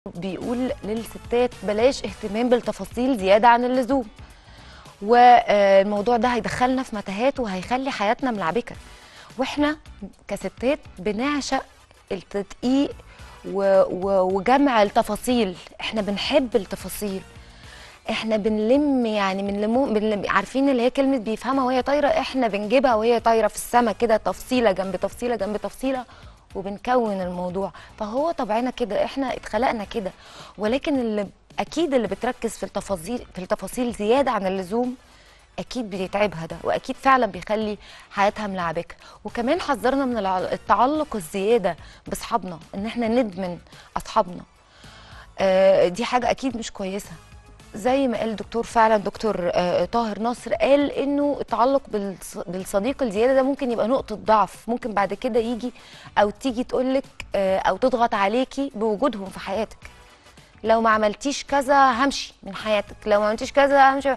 بيقول للستات بلاش اهتمام بالتفاصيل زيادة عن اللزوم والموضوع ده هيدخلنا في متاهات وهيخلي حياتنا ملعبكة واحنا كستات بنعشق التدقيق و- و- وجمع التفاصيل احنا بنحب التفاصيل احنا بنلم يعني بنلمو بنلم عارفين اللي هي كلمه بيفهمها وهي طايره احنا بنجيبها وهي طايره في السما كده تفصيله جنب تفصيله جنب تفصيله وبنكون الموضوع فهو طبعنا كده احنا اتخلقنا كده ولكن اللي اكيد اللي بتركز في التفاصيل في التفاصيل زياده عن اللزوم اكيد بيتعبها ده واكيد فعلا بيخلي حياتها ملعبكه وكمان حذرنا من الع- التعلق الزياده باصحابنا ان احنا ندمن اصحابنا آه، دي حاجه اكيد مش كويسه زي ما قال الدكتور فعلا دكتور آه، طاهر نصر قال انه التعلق بالص- بالصديق الزياده ده ممكن يبقى نقطه ضعف ممكن بعد كده يجي او تيجي تقولك آه، او تضغط عليكي بوجودهم في حياتك لو ما عملتيش كذا همشي من حياتك لو ما عملتيش كذا همشي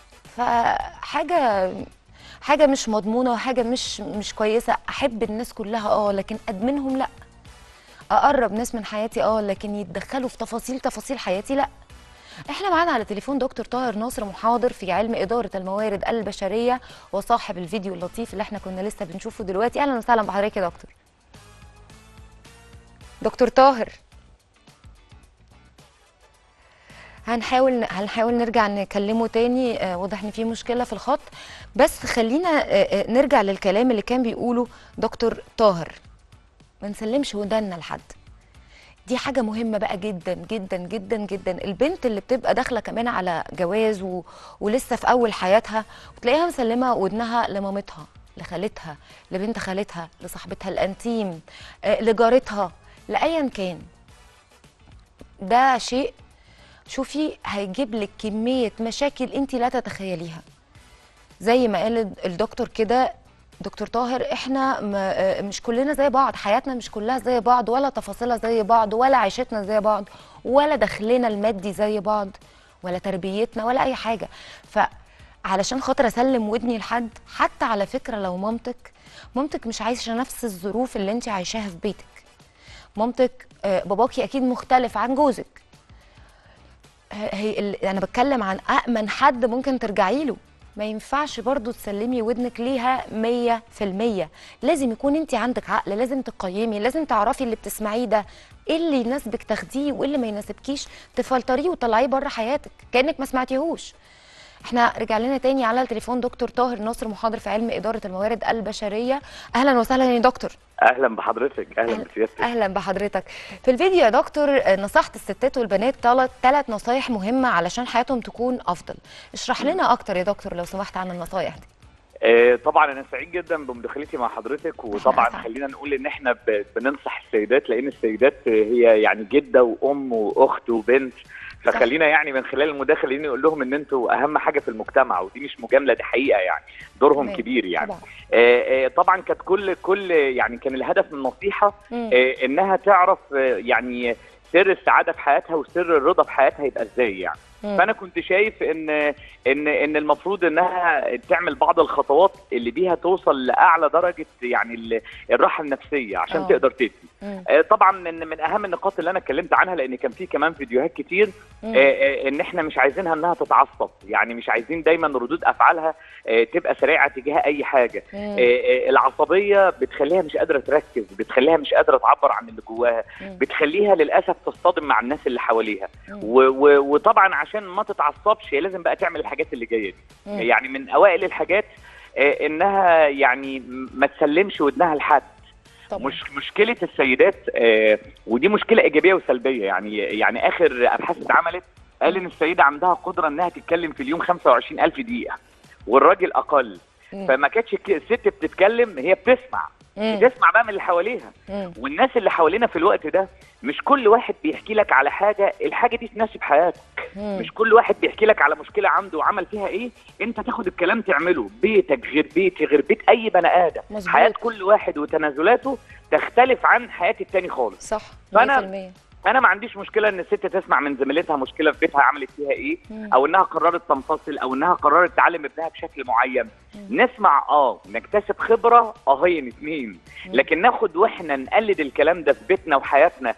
فحاجه حاجه مش مضمونه وحاجه مش مش كويسه احب الناس كلها اه لكن ادمنهم لا اقرب ناس من حياتي اه لكن يتدخلوا في تفاصيل تفاصيل حياتي لا احنا معانا على تليفون دكتور طاهر ناصر محاضر في علم اداره الموارد البشريه وصاحب الفيديو اللطيف اللي احنا كنا لسه بنشوفه دلوقتي اهلا وسهلا بحضرتك يا دكتور دكتور طاهر هنحاول هنحاول نرجع نكلمه تاني آه، واضح ان في مشكله في الخط بس خلينا آه، آه، نرجع للكلام اللي كان بيقوله دكتور طاهر ما نسلمش ودنا لحد دي حاجة مهمة بقى جدا جدا جدا جدا البنت اللي بتبقى داخلة كمان على جواز و... ولسه في أول حياتها وتلاقيها مسلمة ودنها لمامتها لخالتها لبنت خالتها لصاحبتها الأنتيم آه، لجارتها لأيا كان ده شيء شوفي هيجيب لك كمية مشاكل انت لا تتخيليها زي ما قال الدكتور كده دكتور طاهر احنا م- آه، مش كلنا زي بعض حياتنا مش كلها زي بعض ولا تفاصيلها زي بعض ولا عيشتنا زي بعض ولا دخلنا المادي زي بعض ولا تربيتنا ولا اي حاجه فعلشان خاطر اسلم ودني لحد حتى على فكره لو مامتك مامتك مش عايشه نفس الظروف اللي انت عايشاها في بيتك مامتك آه، باباكي اكيد مختلف عن جوزك هي ال- انا بتكلم عن امن حد ممكن ترجعي له ما ينفعش برضو تسلمي ودنك ليها مية في المية لازم يكون انت عندك عقل لازم تقيمي لازم تعرفي اللي بتسمعيه ده ايه اللي يناسبك تاخديه وايه اللي ما يناسبكيش تفلتريه وتطلعيه بره حياتك كانك ما سمعتيهوش احنا رجع لنا تاني على التليفون دكتور طاهر ناصر محاضر في علم اداره الموارد البشريه اهلا وسهلا يا دكتور اهلا بحضرتك اهلا بسيادتك اهلا بحضرتك في الفيديو يا دكتور آه، نصحت الستات والبنات ثلاث ثلاث نصايح مهمه علشان حياتهم تكون افضل اشرح لنا اكتر يا دكتور لو سمحت عن النصايح دي آه طبعا انا سعيد جدا بمداخلتي مع حضرتك وطبعا أسعد. خلينا نقول ان احنا ب- بننصح السيدات لان السيدات هي يعني جده وام واخت وبنت فخلينا يعني من خلال المداخله دي نقول لهم ان انتوا اهم حاجه في المجتمع ودي مش مجامله دي حقيقه يعني دورهم تمام. كبير يعني طبعا آه آه طبعا كانت كل كل يعني كان الهدف من النصيحه مم. آه انها تعرف آه يعني سر السعاده في حياتها وسر الرضا في حياتها يبقى ازاي يعني مم. فانا كنت شايف ان ان ان المفروض انها تعمل بعض الخطوات اللي بيها توصل لاعلى درجه يعني ال- الراحه النفسيه عشان آه. تقدر تدي مم. آه، طبعا من من اهم النقاط اللي انا اتكلمت عنها لان كان في كمان فيديوهات كتير مم. آه، آه، ان احنا مش عايزينها انها تتعصب يعني مش عايزين دايما ردود افعالها آه، تبقى سريعه تجاه اي حاجه مم. آه، آه، العصبيه بتخليها مش قادره تركز بتخليها مش قادره تعبر عن اللي جواها مم. بتخليها للاسف تصطدم مع الناس اللي حواليها مم. و و وطبعا عشان ما تتعصبش هي لازم بقى تعمل الحاجات اللي جايه دي مم. يعني من اوائل الحاجات آه، انها يعني ما تسلمش ودنها لحد طبعا مش مشكله السيدات آه، ودي مشكله ايجابيه وسلبيه يعني يعني اخر ابحاث اتعملت قال ان السيده عندها قدره انها تتكلم في اليوم 25000 دقيقه والراجل اقل مم. فما كانتش ك- الست بتتكلم هي بتسمع مم. بتسمع بقى من اللي حواليها مم. والناس اللي حوالينا في الوقت ده مش كل واحد بيحكي لك على حاجه الحاجه دي تناسب حياتك مم. مش كل واحد بيحكي لك على مشكله عنده وعمل فيها ايه انت تاخد الكلام تعمله بيتك غير بيتي غير بيت اي بني ادم مظبوط. حياه كل واحد وتنازلاته تختلف عن حياه التاني خالص صح 100% فأنا- انا ما عنديش مشكله ان الست تسمع من زميلتها مشكله في بيتها عملت فيها ايه مم. او انها قررت تنفصل او انها قررت تعلم ابنها بشكل معين نسمع اه نكتسب خبره اه هي اتنين لكن ناخد واحنا نقلد الكلام ده في بيتنا وحياتنا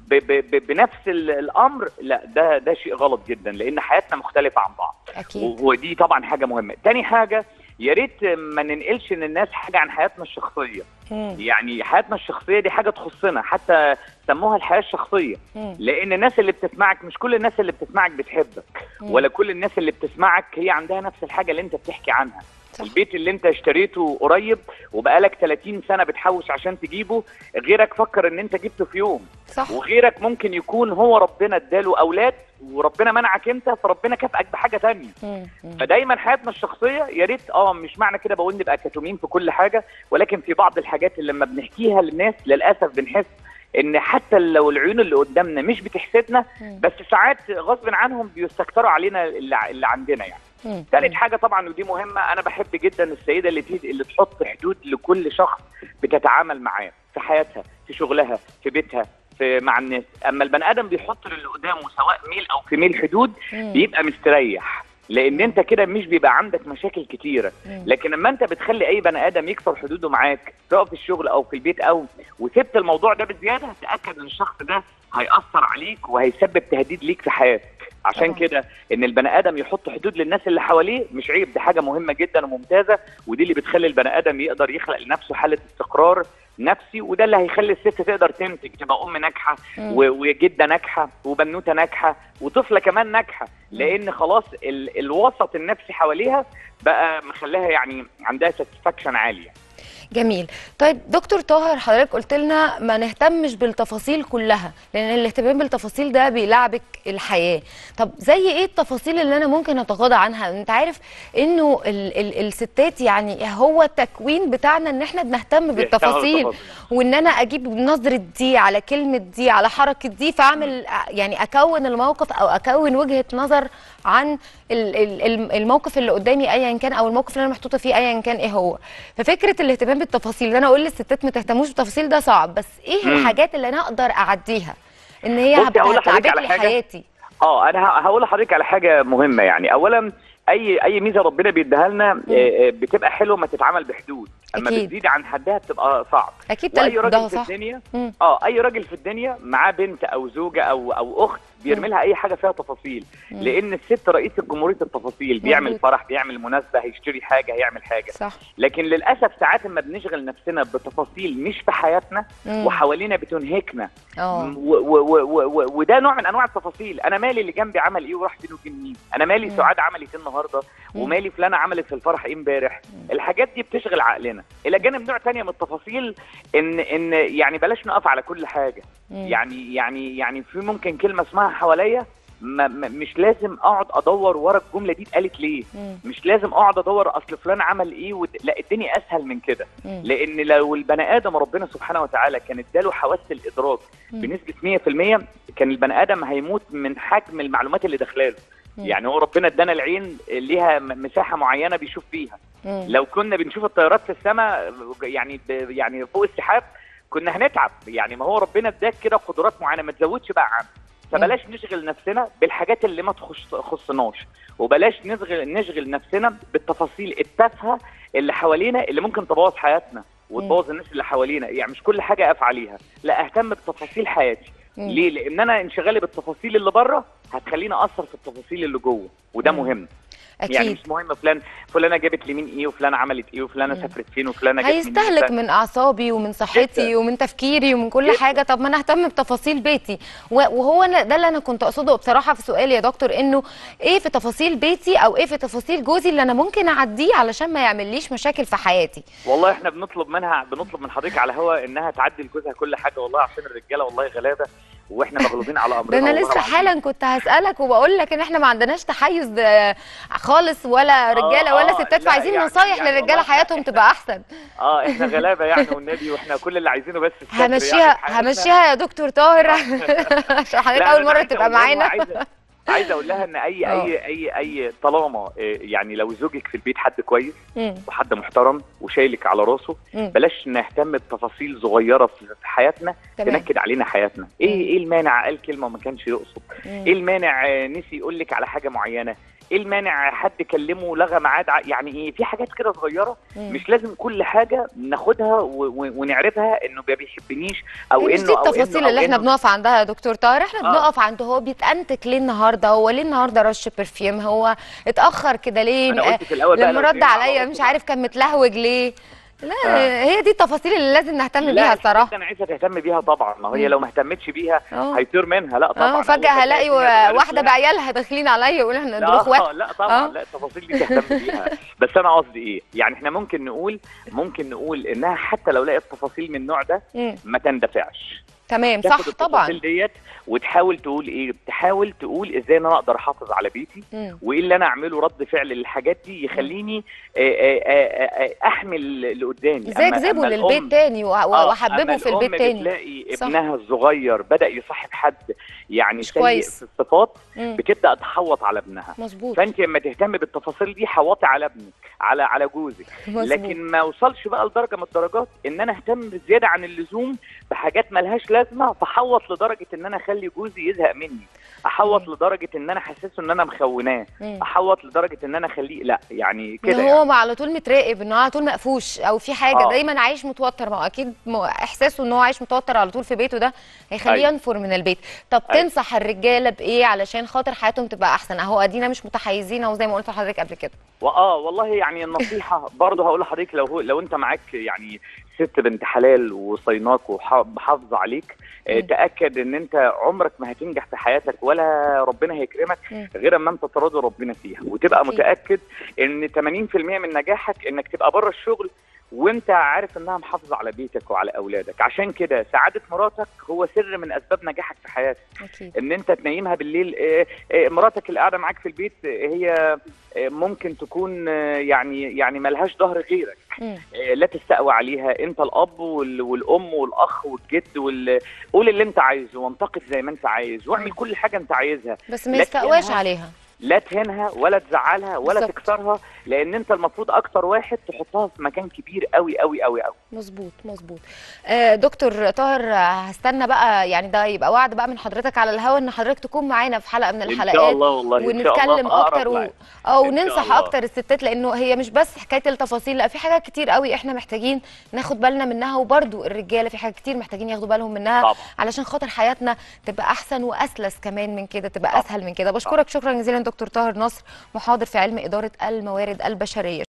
ب ب ب بنفس ال- الامر لا ده ده شيء غلط جدا لان حياتنا مختلفه عن بعض اكيد ودي طبعا حاجه مهمه تاني حاجه يا ريت ما ننقلش للناس حاجه عن حياتنا الشخصيه مم. يعني حياتنا الشخصيه دي حاجه تخصنا حتى سموها الحياه الشخصيه مم. لان الناس اللي بتسمعك مش كل الناس اللي بتسمعك بتحبك مم. ولا كل الناس اللي بتسمعك هي عندها نفس الحاجه اللي انت بتحكي عنها صح. البيت اللي انت اشتريته قريب وبقالك 30 سنه بتحوش عشان تجيبه غيرك فكر ان انت جبته في يوم صح وغيرك ممكن يكون هو ربنا اداله اولاد وربنا منعك انت فربنا كافئك بحاجه تانية مم. مم. فدايما حياتنا الشخصيه يا ريت اه مش معنى كده بقول نبقى كتومين في كل حاجه ولكن في بعض الحاجات اللي لما بنحكيها للناس للاسف بنحس ان حتى لو العيون اللي قدامنا مش بتحسدنا مم. بس ساعات غصب عنهم بيستكتروا علينا اللي, اللي عندنا يعني مم. ثالث حاجه طبعا ودي مهمه انا بحب جدا السيده اللي تيجي اللي تحط حدود لكل شخص بتتعامل معاه في حياتها في شغلها في بيتها في مع الناس اما البني ادم بيحط للي قدامه سواء ميل او في ميل حدود مم. بيبقى مستريح لان انت كده مش بيبقى عندك مشاكل كتيره مم. لكن لما انت بتخلي اي بني ادم يكسر حدوده معاك سواء في الشغل او في البيت او وسبت الموضوع ده بزياده تاكد ان الشخص ده هياثر عليك وهيسبب تهديد ليك في حياتك عشان طبعا. كده ان البني ادم يحط حدود للناس اللي حواليه مش عيب دي حاجه مهمه جدا وممتازه ودي اللي بتخلي البني ادم يقدر يخلق لنفسه حاله استقرار نفسي وده اللي هيخلي الست تقدر تنتج تبقى ام ناجحه مم. و- وجده ناجحه وبنوته ناجحه وطفله كمان ناجحه لان خلاص ال الوسط النفسي حواليها بقى مخليها يعني عندها ساتسفاكشن عالي جميل طيب دكتور طاهر حضرتك قلت لنا ما نهتمش بالتفاصيل كلها لان الاهتمام بالتفاصيل ده بيلعبك الحياه طب زي ايه التفاصيل اللي انا ممكن اتغاضى عنها انت عارف انه ال ال الستات يعني هو التكوين بتاعنا ان احنا بنهتم بالتفاصيل وان انا اجيب نظره دي على كلمه دي على حركه دي فاعمل يعني اكون الموقف او اكون وجهه نظر عن ال- ال- الم- الموقف اللي قدامي ايا كان او الموقف اللي انا محطوطه فيه ايا كان ايه هو ففكره الاهتمام بالتفاصيل انا اقول للستات ما تهتموش بالتفاصيل ده صعب بس ايه مم. الحاجات اللي انا اقدر اعديها ان هي بصي، هت- هقول لحضرتك هتعبك على لي حاجة. حياتي اه انا ه- هقول لحضرتك على حاجه مهمه يعني اولا اي اي ميزه ربنا بيديها لنا آه، آه، بتبقى حلوه ما تتعمل بحدود اما أكيد. بتزيد عن حدها بتبقى صعب اكيد واي ده راجل في صح الدنيا مم. اه اي راجل في الدنيا معاه بنت او زوجه او او اخت بيرمي مم. لها اي حاجه فيها تفاصيل مم. لان الست رئيسه جمهوريه التفاصيل بيعمل مظبوط. فرح بيعمل مناسبه هيشتري حاجه هيعمل حاجه صح لكن للاسف ساعات اما بنشغل نفسنا بتفاصيل مش في حياتنا مم. وحوالينا بتنهكنا اه و- و- و- و- و- وده نوع من انواع التفاصيل انا مالي اللي جنبي عمل ايه وراح فين وفين مين انا مالي مم. سعاد عملت ايه النهارده مم. ومالي فلانه عملت في الفرح ايه امبارح الحاجات دي بتشغل عقلنا الى جانب نوع تانية من التفاصيل ان ان يعني بلاش نقف على كل حاجه مم. يعني يعني يعني في ممكن كلمه اسمها حواليا ما ما- مش لازم اقعد ادور ورا الجمله دي اتقالت ليه مم. مش لازم اقعد ادور اصل فلان عمل ايه ود... لا الدنيا اسهل من كده مم. لان لو البني ادم ربنا سبحانه وتعالى كان اداله حواس الادراك مم. بنسبه 100% كان البني ادم هيموت من حجم المعلومات اللي داخلاله مم. يعني هو ربنا ادانا العين ليها م- مساحه معينه بيشوف فيها مم. لو كنا بنشوف الطيارات في السماء يعني ب... يعني فوق السحاب كنا هنتعب يعني ما هو ربنا اداك كده قدرات معينه ما تزودش بقى عنها فبلاش نشغل نفسنا بالحاجات اللي ما تخص تخصناش وبلاش نشغل نشغل نفسنا بالتفاصيل التافهه اللي حوالينا اللي ممكن تبوظ حياتنا وتبوظ الناس اللي حوالينا يعني مش كل حاجه اقف عليها لا اهتم بتفاصيل حياتي مم. ليه لان انا انشغالي بالتفاصيل اللي بره هتخليني اثر في التفاصيل اللي جوه وده مم. مهم اكيد يعني مش مهم فلان فلانه جابت لي مين ايه وفلانه عملت ايه وفلانه مم. سافرت فين وفلانه جت منين هيستهلك وفلانة- من اعصابي ومن صحتي جداً. ومن تفكيري ومن كل جداً. حاجه طب ما انا اهتم بتفاصيل بيتي و- وهو أنا- ده اللي انا كنت اقصده بصراحه في سؤالي يا دكتور انه ايه في تفاصيل بيتي او ايه في تفاصيل جوزي اللي انا ممكن اعديه علشان ما يعمليش مشاكل في حياتي والله احنا بنطلب منها بنطلب من حضرتك على الهوا انها تعدي لجوزها كل حاجه والله عشان الرجاله والله غلابه واحنا مغلوبين على امرنا ده انا والله لسه العظيم. حالا كنت هسالك وبقول لك ان احنا ما عندناش تحيز آه، خالص ولا رجاله ولا آه، ستات لا، فعايزين يعني- نصايح يعني للرجاله والله حياتهم تبقى احسن اه احنا غلابه يعني والنبي واحنا كل اللي عايزينه بس الستر يعني همشيها في حياتنا. همشيها يا دكتور طاهر عشان حضرتك لا، اول أنا مره عايز تبقى أقول لها- معانا عايز عايز اقول لها ان اي آه. اي اي اي طالما آه، يعني لو زوجك في البيت حد كويس مم. وحد محترم وشايلك على راسه مم. بلاش نهتم بتفاصيل صغيره في في حياتنا تمام تنكد علينا حياتنا ايه مم. ايه المانع قال كلمه وما كانش يقصد مم. ايه المانع آه، نسي يقول لك على حاجه معينه ايه المانع حد كلمه لغى ميعاد ع- يعني ايه في حاجات كده صغيره مم. مش لازم كل حاجه ناخدها و... و... ونعرفها انه ما بيحبنيش او هي انه مش دي أو إنه- التفاصيل أو اللي احنا إنه. بنقف عندها يا دكتور طاهر احنا آه. بنقف عند هو بيتأنتك ليه النهارده هو ليه النهارده رش برفيوم هو اتأخر كده ليه انا قلت في الاول بقى لما لو رد اتنين على عليا راسه مش بقى. عارف كان متلهوج ليه لا آه. هي دي التفاصيل اللي لازم نهتم لا بيها الحاجات الصراحه دي انا عايزه تهتم بيها طبعا ما هي مم. لو ما اهتمتش بيها اه هيطير منها لا طبعا اه فجأة أول ما هلاقي تلاقي إن هي واحدة بتغرس بعيالها داخلين عليا يقولوا احنا لا دول اخوات آه، لا طبعا آه. لا التفاصيل دي تهتم بيها بس انا قصدي ايه يعني احنا ممكن نقول ممكن نقول انها حتى لو لقيت تفاصيل من النوع ده مم. ما تندفعش تمام تاخد صح طبعا التفاصيل ديت وتحاول تقول ايه تحاول تقول ازاي ان انا اقدر احافظ على بيتي مم. وايه اللي انا اعمله رد فعل للحاجات دي يخليني آه، آه، آه، آه، احمل اللي قدامي ازاي أما- اجذبه أما للبيت الأم- تاني و- آه، واحببه أما في البيت الأم تاني بتلاقي صح. ابنها الصغير بدا يصاحب حد يعني مش سيء كويس. في الصفات مم. بتبدا تحوط على ابنها مظبوط فانت لما تهتمي بالتفاصيل دي حوطي على ابنك على على جوزك مظبوط لكن ما اوصلش بقى لدرجه من الدرجات ان انا اهتم بزياده عن اللزوم بحاجات ملهاش لازمه فحوط لدرجه ان انا اخلي جوزي يزهق مني احوط مم. لدرجه ان انا احسسه ان انا مخوناه مم. احوط لدرجه ان انا اخليه لا يعني ان كده هو يعني. ما على طول متراقب ان هو على طول مقفوش او في حاجه آه. دايما عايش متوتر ما هو اكيد م- احساسه ان هو عايش متوتر على طول في بيته ده هيخليه أيوة. ينفر من البيت طب أيوة. تنصح الرجاله بايه علشان خاطر حياتهم تبقى احسن اهو ادينا مش متحيزين اهو زي ما قلت لحضرتك قبل كده واه والله يعني النصيحه برضه هقول لحضرتك لو هو لو انت معاك يعني ست بنت حلال وصيناك وحافظه عليك آه، مم. تاكد ان انت عمرك ما هتنجح في حياتك ولا ربنا هيكرمك مم. غير اما انت تراضي ربنا فيها وتبقى أكيد. متاكد ان 80% من نجاحك انك تبقى بره الشغل وانت عارف انها محافظه على بيتك وعلى اولادك عشان كده سعاده مراتك هو سر من اسباب نجاحك في حياتك اكيد ان انت تنيمها بالليل آه، آه، مراتك اللي قاعده معاك في البيت آه، هي آه، ممكن تكون آه، يعني يعني ملهاش ظهر غيرك مم. آه، لا تستقوى عليها انت الاب وال- والام والاخ والجد وال... قول اللي انت عايزه وانتقد زي ما انت عايز واعمل مم. كل حاجه انت عايزها بس ما لكن يستقواش أنا- عليها لا تهينها ولا تزعلها ولا بالظبط. تكسرها لان انت المفروض اكتر واحد تحطها في مكان كبير قوي قوي قوي قوي مظبوط مظبوط آه دكتور طاهر آه، هستنى بقى يعني ده يبقى وعد بقى من حضرتك على الهوا ان حضرتك تكون معانا في حلقه من ان الحلقات شاء الله والله إن شاء الله ونتكلم في أقرب اكتر و... وقت. او إن شاء ننصح الله. اكتر الستات لانه هي مش بس حكايه التفاصيل لا في حاجات كتير قوي احنا محتاجين ناخد بالنا منها وبرده الرجاله في حاجات كتير محتاجين ياخدوا بالهم منها طبعا علشان خاطر حياتنا تبقى احسن واسلس كمان من كده تبقى طبعا. اسهل من كده بشكرك شكرا جزيلا دكتور طاهر نصر محاضر في علم اداره الموارد البشريه